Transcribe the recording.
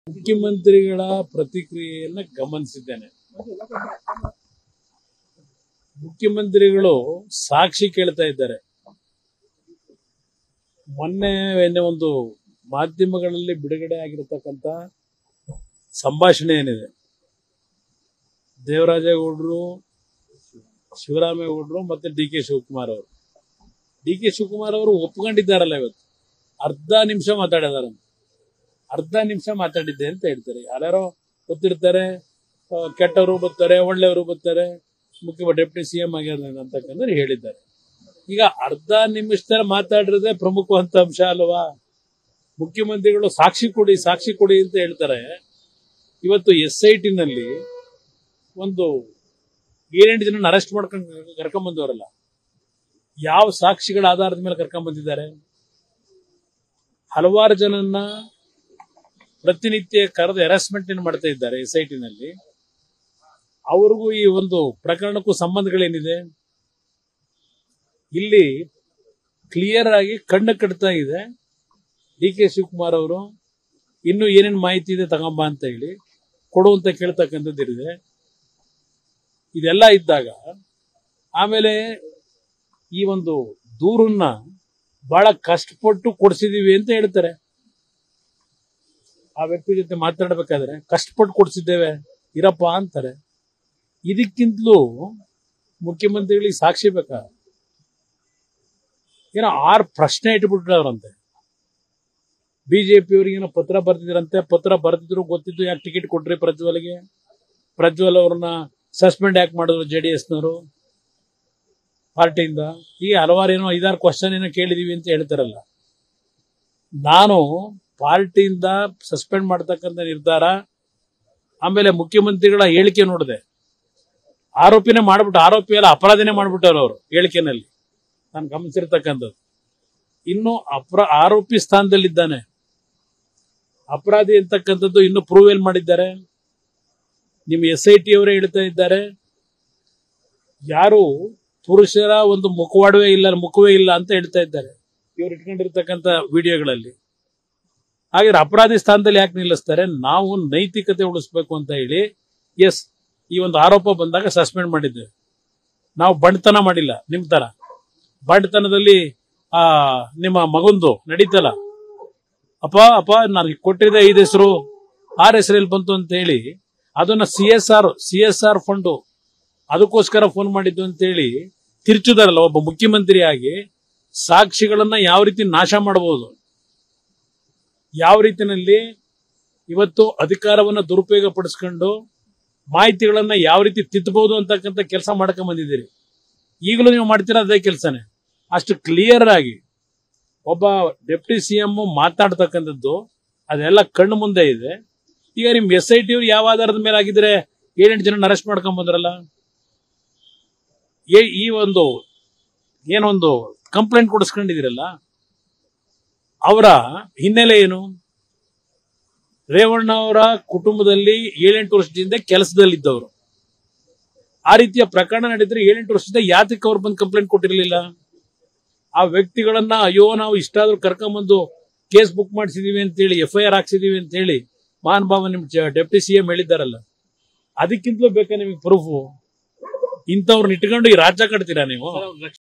ಮುಖ್ಯಮಂತ್ರಿಗಳ ಪ್ರತಿಕ್ರಿಯೆಯನ್ನ ಗಮನಿಸಿದ್ದೇನೆ ಮುಖ್ಯಮಂತ್ರಿಗಳು ಸಾಕ್ಷಿ ಕೇಳ್ತಾ ಇದ್ದಾರೆ ಮೊನ್ನೆ ಏನೇ ಒಂದು ಮಾಧ್ಯಮಗಳಲ್ಲಿ ಬಿಡುಗಡೆ ಆಗಿರತಕ್ಕಂತ ಸಂಭಾಷಣೆ ಏನಿದೆ ದೇವರಾಜೇಗೌಡರು ಶಿವರಾಮೇಗೌಡರು ಮತ್ತೆ ಡಿ ಕೆ ಶಿವಕುಮಾರ್ ಅವರು ಡಿ ಕೆ ಶಿವಕುಮಾರ್ ಅವರು ಒಪ್ಕೊಂಡಿದ್ದಾರಲ್ಲ ಇವತ್ತು ಅರ್ಧ ನಿಮಿಷ ಮಾತಾಡಿದಾರ ಅರ್ಧ ನಿಮಿಷ ಮಾತಾಡಿದ್ದೆ ಅಂತ ಹೇಳ್ತಾರೆ ಯಾರ್ಯಾರೋ ಗೊತ್ತಿರ್ತಾರೆ ಆ, ಕೆಟ್ಟವರು ಬರ್ತಾರೆ ಒಳ್ಳೆಯವರು ಬರ್ತಾರೆ ಮುಖ್ಯ ಡೆಪ್ಟಿ ಸಿ ಎಂ ಆಗ್ಯಾರ ಅಂತಕ್ಕಂದ್ರೆ ಹೇಳಿದ್ದಾರೆ ಈಗ ಅರ್ಧ ನಿಮಿಷದಲ್ಲಿ ಮಾತಾಡಿರೋದೇ ಪ್ರಮುಖವಂತ ಅಂಶ ಅಲ್ವಾ ಮುಖ್ಯಮಂತ್ರಿಗಳು ಸಾಕ್ಷಿ ಕೊಡಿ ಸಾಕ್ಷಿ ಕೊಡಿ ಅಂತ ಹೇಳ್ತಾರೆ ಇವತ್ತು ಎಸ್ ಐ ಟಿನಲ್ಲಿ ಒಂದು ಏಳೆಂಟು ಜನ ಅರೆಸ್ಟ್ ಮಾಡ್ಕೊಂಡು ಕರ್ಕೊಂಡ್ ಬಂದವರಲ್ಲ ಯಾವ ಸಾಕ್ಷಿಗಳ ಆಧಾರದ ಮೇಲೆ ಕರ್ಕೊಂಡ್ ಬಂದಿದ್ದಾರೆ ಹಲವಾರು ಜನನ್ನ ಪ್ರತಿನಿತ್ಯ ಕರೆದು ಹ್ಯಾರಾಸ್ಮೆಂಟ್ ಮಾಡ್ತಾ ಇದ್ದಾರೆ ಎಸ್ ಐ ಟಿನಲ್ಲಿ ಅವ್ರಿಗೂ ಈ ಒಂದು ಪ್ರಕರಣಕ್ಕೂ ಸಂಬಂಧಗಳೇನಿದೆ ಇಲ್ಲಿ ಕ್ಲಿಯರ್ ಆಗಿ ಕಣ್ಣು ಕಟ್ತಾ ಇದೆ ಡಿ ಕೆ ಶಿವಕುಮಾರ್ ಅವರು ಇನ್ನು ಏನೇನು ಮಾಹಿತಿ ಇದೆ ತಗೊಂಬ ಅಂತ ಹೇಳಿ ಕೊಡುವಂತ ಕೇಳ್ತಕ್ಕಂಥದ್ದಿದೆ ಇದೆಲ್ಲ ಇದ್ದಾಗ ಆಮೇಲೆ ಈ ಒಂದು ದೂರನ್ನ ಬಹಳ ಕಷ್ಟಪಟ್ಟು ಕೊಡಿಸಿದೀವಿ ಅಂತ ಹೇಳ್ತಾರೆ ಆ ವ್ಯಕ್ತಿ ಜೊತೆ ಮಾತಾಡ್ಬೇಕಾದ್ರೆ ಕಷ್ಟಪಟ್ಟು ಕೊಡಿಸಿದ್ದೇವೆ ಇರಪ್ಪ ಅಂತಾರೆ ಇದಕ್ಕಿಂತಲೂ ಮುಖ್ಯಮಂತ್ರಿಗಳಿಗೆ ಸಾಕ್ಷಿ ಬೇಕಾ ಏನೋ ಆರು ಪ್ರಶ್ನೆ ಇಟ್ಬಿಟ್ರವ್ರಂತೆ ಬಿಜೆಪಿ ಏನೋ ಪತ್ರ ಬರ್ತಿದ್ರಂತೆ ಪತ್ರ ಬರ್ತಿದ್ರು ಗೊತ್ತಿದ್ದು ಯಾಕೆ ಟಿಕೆಟ್ ಕೊಟ್ರಿ ಪ್ರಜ್ವಲ್ಗೆ ಪ್ರಜ್ವಲ್ ಅವ್ರನ್ನ ಸಸ್ಪೆಂಡ್ ಯಾಕೆ ಮಾಡಿದ್ರು ಜೆ ಡಿ ಎಸ್ನವರು ಪಾರ್ಟಿಯಿಂದ ಈಗ ಹಲವಾರು ಏನೋ ಐದಾರು ಕ್ವಶನ್ ಏನೋ ಕೇಳಿದೀವಿ ಅಂತ ಹೇಳ್ತಾರಲ್ಲ ನಾನು ಪಾರ್ಟಿಯಿಂದ ಸಸ್ಪೆಂಡ್ ಮಾಡ್ತಕ್ಕಂಥ ನಿರ್ಧಾರ ಆಮೇಲೆ ಮುಖ್ಯಮಂತ್ರಿಗಳ ಹೇಳಿಕೆ ನೋಡಿದೆ ಆರೋಪಿನೇ ಮಾಡ್ಬಿಟ್ಟು ಆರೋಪಿ ಎಲ್ಲ ಅಪರಾಧಿನೇ ಮಾಡ್ಬಿಟ್ಟವ್ರು ಅವರು ಹೇಳಿಕೆನಲ್ಲಿ ನಾನು ಗಮನಿಸಿರ್ತಕ್ಕಂಥದ್ದು ಇನ್ನು ಅಪ್ರ ಆರೋಪಿ ಸ್ಥಾನದಲ್ಲಿದ್ದಾನೆ ಅಪರಾಧಿ ಅಂತಕ್ಕಂಥದ್ದು ಇನ್ನು ಪ್ರೂವ್ ಏನ್ ಮಾಡಿದ್ದಾರೆ ನಿಮ್ಮ ಎಸ್ ಐ ಟಿ ಅವರೇ ಹೇಳ್ತಾ ಇದ್ದಾರೆ ಯಾರು ಪುರುಷರ ಒಂದು ಮುಖವಾಡವೇ ಇಲ್ಲ ಮುಖವೇ ಇಲ್ಲ ಅಂತ ಹೇಳ್ತಾ ಇದ್ದಾರೆ ಇವ್ರು ಇಟ್ಕೊಂಡಿರ್ತಕ್ಕಂಥ ವಿಡಿಯೋಗಳಲ್ಲಿ ಹಾಗೆ ಅಪರಾಧಿ ಸ್ಥಾನದಲ್ಲಿ ಯಾಕೆ ನಿಲ್ಲಿಸ್ತಾರೆ ನಾವು ನೈತಿಕತೆ ಉಳಿಸ್ಬೇಕು ಅಂತ ಹೇಳಿ ಎಸ್ ಈ ಒಂದು ಆರೋಪ ಬಂದಾಗ ಸಸ್ಪೆಂಡ್ ಮಾಡಿದ್ದೇವೆ ನಾವು ಬಂಡ್ತನ ಮಾಡಿಲ್ಲ ನಿಮ್ ತರ ಬಂಡ್ತನದಲ್ಲಿ ಆ ನಿಮ್ಮ ಮಗಂದು ನಡೀತಲ್ಲ ಅಪ್ಪ ಅಪ್ಪ ನಾನು ಕೊಟ್ಟಿದ್ದೆ ಐದು ಹೆಸರು ಆರ್ ಹೆಸರಲ್ಲಿ ಬಂತು ಅಂತ ಹೇಳಿ ಅದನ್ನ C S R C S R fund ಅದಕ್ಕೋಸ್ಕರ ಫೋನ್ ಮಾಡಿದ್ದು ಅಂತ ಹೇಳಿ ತಿರ್ಚುದಾರಲ್ಲ ಒಬ್ಬ ಮುಖ್ಯಮಂತ್ರಿಯಾಗಿ ಸಾಕ್ಷಿಗಳನ್ನ ಯಾವ ರೀತಿ ನಾಶ ಮಾಡಬಹುದು ಯಾವ ರೀತಿನಲ್ಲಿ ಇವತ್ತು ಅಧಿಕಾರವನ್ನ ದುರುಪಯೋಗ ಪಡಿಸ್ಕೊಂಡು ಮಾಹಿತಿಗಳನ್ನ ಯಾವ ರೀತಿ ತಿದ್ದಬಹುದು ಅಂತಕ್ಕಂಥ ಕೆಲಸ ಮಾಡ್ಕೊಂಡ್ ಬಂದಿದ್ದೀರಿ ಈಗಲೂ ನೀವು ಮಾಡ್ತೀರಾ ಅದೇ ಕೆಲಸನೇ ಅಷ್ಟು ಕ್ಲಿಯರ್ ಆಗಿ ಒಬ್ಬ ಡೆಪ್ಟಿ ಸಿ ಎಂ ಮಾತಾಡ್ತಕ್ಕಂಥದ್ದು ಅದೆಲ್ಲ ಕಣ್ಣು ಮುಂದೆ ಇದೆ ಈಗ ನಿಮ್ ಎಸ್ ಐ ಟಿ ಯಾವ ಆಧಾರದ ಮೇಲೆ ಆಗಿದ್ರೆ ಏಳೆಂಟು ಜನ ಅರೆಸ್ಟ್ ಮಾಡ್ಕೊಂಡ್ ಬಂದ್ರಲ್ಲ ಏ- ಈ ಒಂದು ಏನೊಂದು ಕಂಪ್ಲೇಂಟ್ ಕೊಡಿಸ್ಕೊಂಡಿದ್ದೀರಲ್ಲ ಅವರ ಹಿನ್ನೆಲೆ ಏನು ರೇವಣ್ಣ ಅವರ ಕುಟುಂಬದಲ್ಲಿ ಏಳೆಂಟು ವರ್ಷದಿಂದ ಕೆಲಸದಲ್ಲಿದ್ದವರು ಆ ರೀತಿಯ ಪ್ರಕರಣ ನಡೆದ್ರೆ ಏಳೆಂಟು ವರ್ಷದಿಂದ ಯಾತಕ್ಕೆ ಅವ್ರು ಬಂದು ಕಂಪ್ಲೇಂಟ್ ಕೊಟ್ಟಿರಲಿಲ್ಲ ಆ ವ್ಯಕ್ತಿಗಳನ್ನ ಅಯ್ಯೋ ನಾವು ಇಷ್ಟಾದ್ರೂ ಕರ್ಕೊಂಬಂದು ಕೇಸ್ ಬುಕ್ ಮಾಡಿಸಿದೀವಿ ಅಂತೇಳಿ ಎಫ್ ಐ ಆರ್ ಹಾಕ್ಸಿದೀವಿ ಅಂತ ಹೇಳಿ ಮಹಾನ್ ಭಾವ ನಿಮ್ ಡೆಪ್ಟಿ ಸಿ ಎಂ ಹೇಳಿದ್ದಾರಲ್ಲ ಅದಕ್ಕಿಂತಲೂ ಬೇಕಾ ನಿಮಗೆ ಪ್ರೂಫ್ ಇಂಥವ್ರನ್ನ ಇಟ್ಕೊಂಡು ಈ ರಾಜ್ಯ ಕಟ್ತೀರಾ ನೀವು